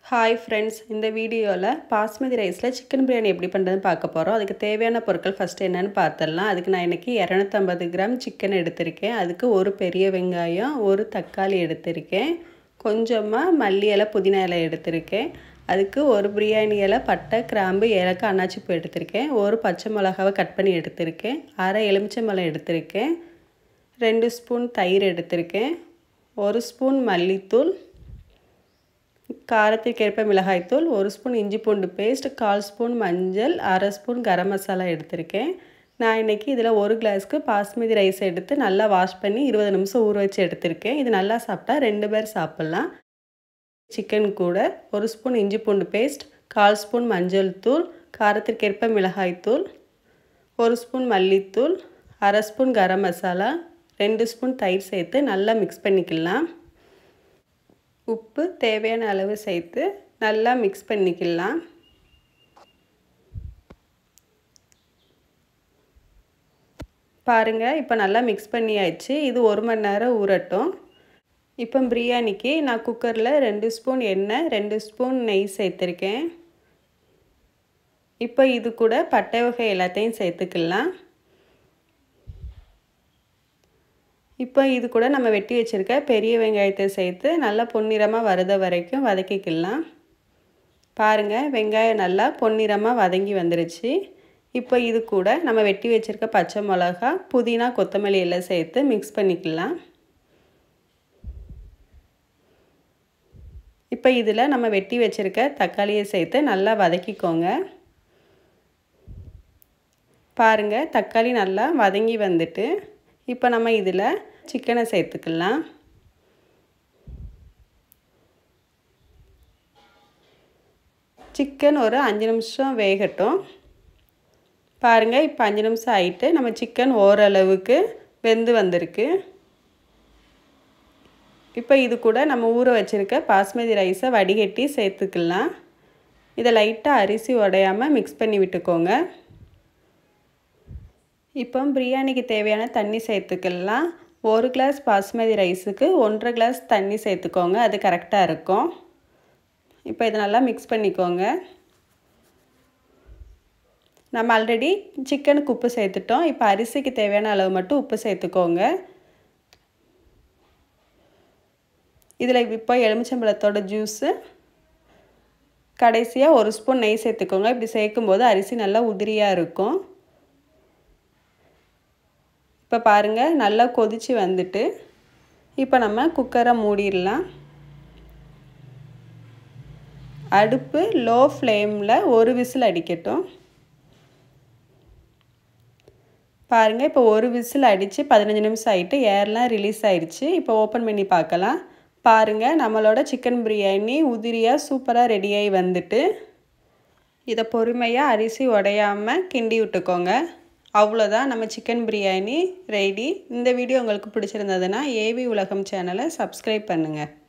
hi friends இந்த வீடியோவில் பாஸ்மதி ரைஸில் சிக்கன் பிரியாணி எப்படி பண்ணுறதுன்னு பார்க்க போகிறோம் அதுக்கு தேவையான பொருட்கள் ஃபஸ்ட்டு என்னென்னு பார்த்துடலாம் அதுக்கு நான் இன்றைக்கி இரநூத்தம்பது கிராம் சிக்கன் எடுத்திருக்கேன் அதுக்கு ஒரு பெரிய வெங்காயம் ஒரு தக்காளி எடுத்திருக்கேன் கொஞ்சமாக மல்லி இலை புதினா இலை எடுத்திருக்கேன் அதுக்கு ஒரு பிரியாணி இலை பட்டை கிராம்பு ஏலக்காய் அன்னாச்சிப்பூ எடுத்திருக்கேன் ஒரு பச்சை மிளகாவை கட் பண்ணி எடுத்திருக்கேன் அரை எலுமிச்சம்பழம் எடுத்திருக்கேன் ரெண்டு ஸ்பூன் தயிர் எடுத்திருக்கேன் ஒரு ஸ்பூன் மல்லித்தூள் காரத்துக்கேற்ப மிளகாய்த்தூள் ஒரு ஸ்பூன் இஞ்சி பூண்டு பேஸ்ட் கால் ஸ்பூன் மஞ்சள் அரை ஸ்பூன் கரம் மசாலா எடுத்திருக்கேன் நான் இன்றைக்கி இதில் ஒரு கிளாஸ்க்கு பாஸ்மதி ரைஸ் எடுத்து நல்லா வாஷ் பண்ணி இருபது நிமிஷம் ஊற வச்சு எடுத்திருக்கேன் இது நல்லா சாப்பிட்டா ரெண்டு பேர் சாப்பிட்லாம் சிக்கன் கூட ஒரு ஸ்பூன் இஞ்சி பூண்டு பேஸ்ட் கால் ஸ்பூன் மஞ்சள் தூள் காரத்திற்கேற்ப மிளகாய்த்தூள் ஒரு ஸ்பூன் மல்லித்தூள் அரை ஸ்பூன் கரம் மசாலா ரெண்டு ஸ்பூன் தயிர் சேர்த்து நல்லா மிக்ஸ் பண்ணிக்கலாம் உப்பு தேவையான அளவு சேர்த்து நல்லா மிக்ஸ் பண்ணிக்கலாம் பாருங்கள் இப்போ நல்லா மிக்ஸ் பண்ணியாச்சு இது ஒரு மணி நேரம் ஊறட்டும் இப்போ பிரியாணிக்கு நான் குக்கரில் ரெண்டு ஸ்பூன் எண்ணெய் ரெண்டு ஸ்பூன் நெய் சேர்த்துருக்கேன் இப்போ இது கூட பட்டை வகை எல்லாத்தையும் சேர்த்துக்கலாம் இப்போ இது கூட நம்ம வெட்டி வச்சுருக்க பெரிய வெங்காயத்தை சேர்த்து நல்லா பொன்னிறமாக வரத வரைக்கும் வதக்கிக்கலாம் பாருங்கள் வெங்காயம் நல்லா பொன்னிறமாக வதங்கி வந்துருச்சு இப்போ இது கூட நம்ம வெட்டி வச்சுருக்க பச்சை மிளகா புதினா கொத்தமல்லி எல்லாம் சேர்த்து மிக்ஸ் பண்ணிக்கலாம் இப்போ இதில் நம்ம வெட்டி வச்சுருக்க தக்காளியை சேர்த்து நல்லா வதக்கிக்கோங்க பாருங்கள் தக்காளி நல்லா வதங்கி வந்துட்டு இப்போ நம்ம இதில் சிக்கனை சேர்த்துக்கலாம் சிக்கன் ஒரு அஞ்சு நிமிஷம் வேகட்டும் பாருங்கள் இப்போ அஞ்சு நிமிஷம் ஆகிட்டு நம்ம சிக்கன் ஓரளவுக்கு வெந்து வந்திருக்கு இப்போ இது கூட நம்ம ஊற வச்சுருக்க பாஸ்மதி ரைஸை வடிகட்டி சேர்த்துக்கலாம் இதை லைட்டாக அரிசி உடையாமல் மிக்ஸ் பண்ணி விட்டுக்கோங்க இப்போ பிரியாணிக்கு தேவையான தண்ணி சேர்த்துக்கலாம் ஒரு கிளாஸ் பாஸ்மதி ரைஸுக்கு ஒன்றரை கிளாஸ் தண்ணி சேர்த்துக்கோங்க அது கரெக்டாக இருக்கும் இப்போ இதை நல்லா மிக்ஸ் பண்ணிக்கோங்க நம்ம ஆல்ரெடி சிக்கனுக்கு உப்பு சேர்த்துட்டோம் இப்போ அரிசிக்கு தேவையான அளவு மட்டும் உப்பு சேர்த்துக்கோங்க இதில் இப்போ எலுமிச்சம்பழத்தோட ஜூஸு கடைசியாக ஒரு ஸ்பூன் நெய் சேர்த்துக்கோங்க இப்படி சேர்க்கும்போது அரிசி நல்லா உதிரியாக இருக்கும் இப்போ பாருங்கள் நல்லா கொதித்து வந்துட்டு இப்போ நம்ம குக்கரை மூடிடலாம் அடுப்பு லோ ஃப்ளேமில் ஒரு விசில் அடிக்கட்டும் பாருங்கள் இப்போ ஒரு விசில் அடித்து பதினஞ்சு நிமிஷம் ஆகிட்டு ஏர்லாம் ரிலீஸ் ஆயிடுச்சு இப்போ ஓப்பன் பண்ணி பார்க்கலாம் பாருங்கள் நம்மளோட சிக்கன் பிரியாணி உதிரியாக சூப்பராக ரெடியாகி வந்துட்டு இதை பொறுமையாக அரிசி உடையாமல் கிண்டி விட்டுக்கோங்க அவ்வளோதான் நம்ம சிக்கன் பிரியாணி ரெடி இந்த வீடியோ உங்களுக்கு பிடிச்சிருந்ததுன்னா ஏவி உலகம் சேனலை சப்ஸ்கிரைப் பண்ணுங்கள்